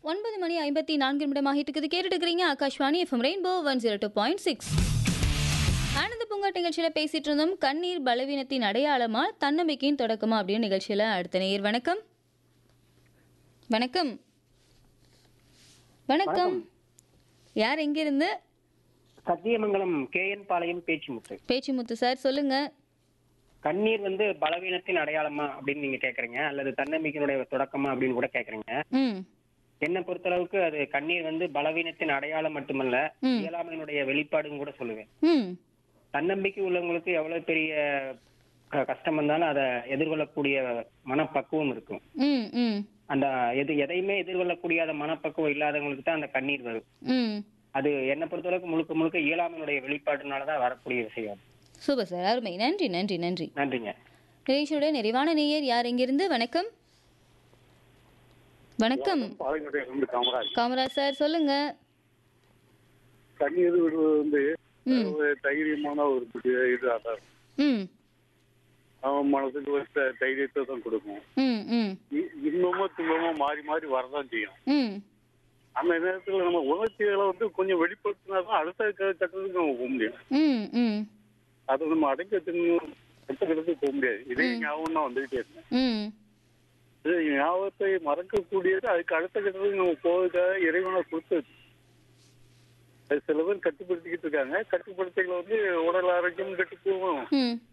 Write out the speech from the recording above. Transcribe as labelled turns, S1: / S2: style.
S1: ஒன்பது மணி ஐம்பத்தி நான்கு நிமிடமாகிட்டு இருக்குது கேட்டுட்டு இருக்கிறீங்க Akashvani FM Rainbow one zero two point six ஆனந்த பூங்காட் நிகழ்ச்சியில் பேசிட்டு இருந்தோம் கண்ணீர் பலவீனத்தின் அடையாளமா தன்னம்பிக்கையின் தொடக்கமா அப்படின்னு நிகழ்ச்சியில் அடுத்த நேயர் வணக்கம் வணக்கம் வணக்கம் யார் எங்கிருந்து
S2: சத்தியமங்கலம் கேஎன் பாளையம் பேச்சுமுத்து
S1: பேச்சுமுத்து சார் சொல்லுங்க
S2: கண்ணீர் வந்து பலவீனத்தின் அடையாளமா அப்படின்னு நீங்க கேக்குறீங்க அல்லது தன்னம்பிக்கையினுடைய தொடக்கமா அப்படின்னு கூட கேக்குறீங்க
S1: ம்
S2: என்னை பொறுத்தளவுக்கு அது கண்ணீர் வந்து பலவீனத்தின் அடையாளம் மட்டுமல்ல
S1: ம்.
S2: இயலாமையினுடைய வெளிப்பாடுன்னு கூட சொல்லுவேன்
S1: ம்
S2: தன்னம்பிக்கை உள்ளவங்களுக்கு எவ்வளவு பெரிய க- கஷ்டம் வந்தாலும் அதை எதிர்கொள்ளக்கூடிய மனப்பக்குவம் இருக்கும்
S1: ம் ம்
S2: அந்த எது எதையுமே எதிர்கொள்ளக்கூடிய மனப்பக்குவம் இல்லாதவங்களுக்கு தான் அந்த கண்ணீர் வரும்
S1: ம்
S2: அது என்னை பொறுத்தளவுக்கு முழுக்க முழுக்க இயலாமையினுடைய வெளிப்பாடுனாலதான் வரக்கூடிய விஷயம்
S1: சூப்பர் சார் அருமை நன்றி நன்றி நன்றி
S2: நன்றிங்க
S1: நிகழ்ச்சியோட நிறைவான நேயர் யார் எங்கிருந்து வணக்கம் வணக்கம்
S3: பாலங்கோட்டையில இருந்து காமராஜ்
S1: காமராஜ் சார் சொல்லுங்க
S3: தண்ணீர் விடுவது வந்து
S1: ம்.
S3: ஒரு தைரியமான ஒரு இது- இது அதான்
S1: ம்
S3: அவன் மனசுக்கு ஒரு த- தைரியத்தை தான் கொடுக்கும்
S1: ம் ம்
S3: இ- இன்பமும் துன்பமும் மாறி மாறி வரதான் செய்யும்
S1: ம்
S3: அந்த நேரத்துல நம்ம உணர்ச்சிகளை வந்து கொஞ்சம் வெளிப்படுத்தினா தான் அடுத்த க- கட்டத்துக்கு நம்ம போக முடியும்
S1: ம் ம்
S3: அதை நம்ம அடக்கி வச்சுக்கணும் அடுத்த கட்டத்துக்கு போக முடியாது இதே ஞாபகம் தான் வந்துகிட்டே இருக்கேன்
S1: ம்
S3: இது ஞாபகத்தை மறக்கக்கூடியது அதுக்கு அடுத்த கட்டத்துக்கு நம்ம போவதுக்காக இறைவனை கொடுத்தது அது சில பேர் கட்டுப்படுத்திக்கிட்டு இருக்காங்க கட்டுப்படுத்திகளை வந்து உடல் ஆரோக்கியம் கெட்டு போகும்
S1: ம்